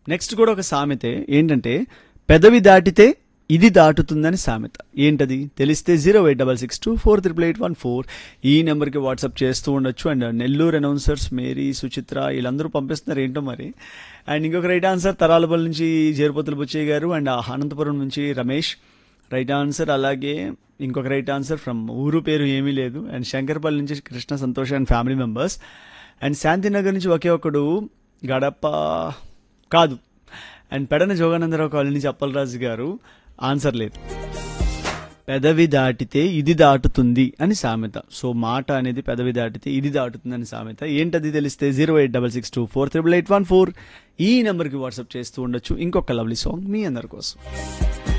next కూడా ఒక సామెతే ఏంటంటే పెదవి దాటితే ఇది దాటుతుందని సామెత ఏంటది తెలిస్తే zero eight double six two four triple eight one four ఈ నెంబర్కి వాట్సాప్ చేస్తూ ఉండొచ్చు and Nellore announcers Mary Suchitra వీళ్ళందరూ పంపిస్తున్నారు ఏంటో మరి అండ్ ఇంకొక రైట్ ఆన్సర్ తరాలపల్లి నుంచి జేరుపతుల బుచ్చయ్య గారు అండ్ అనంతపురం నుంచి రమేష్ రైట్ ఆన్సర్ అలాగే ఇంకొక రైట్ ఆన్సర్ ఫ్రమ్ ఊరు పేరు ఏమీ లేదు అండ్ శంకర్పల్లి నుంచి Krishna Santosh and family members and Shantinagar నుంచి ఒకే ఒకడు గడప కాదు అండ్ పెడన జోగానందరావు కాలనీ నుంచి అప్పలరాజు గారు ఆన్సర్ లేదు పెదవి దాటితే ఇది దాటుతుంది అని సామెత సో మాట అనేది పెదవి దాటితే ఇది దాటుతుంది అని సామెత ఏంటది తెలిస్తే zero eight double six two four triple eight one four ఈ నెంబర్కి వాట్సాప్ చేస్తూ ఉండొచ్చు ఇంకొక లవ్లీ సాంగ్ మీ అందరి కోసం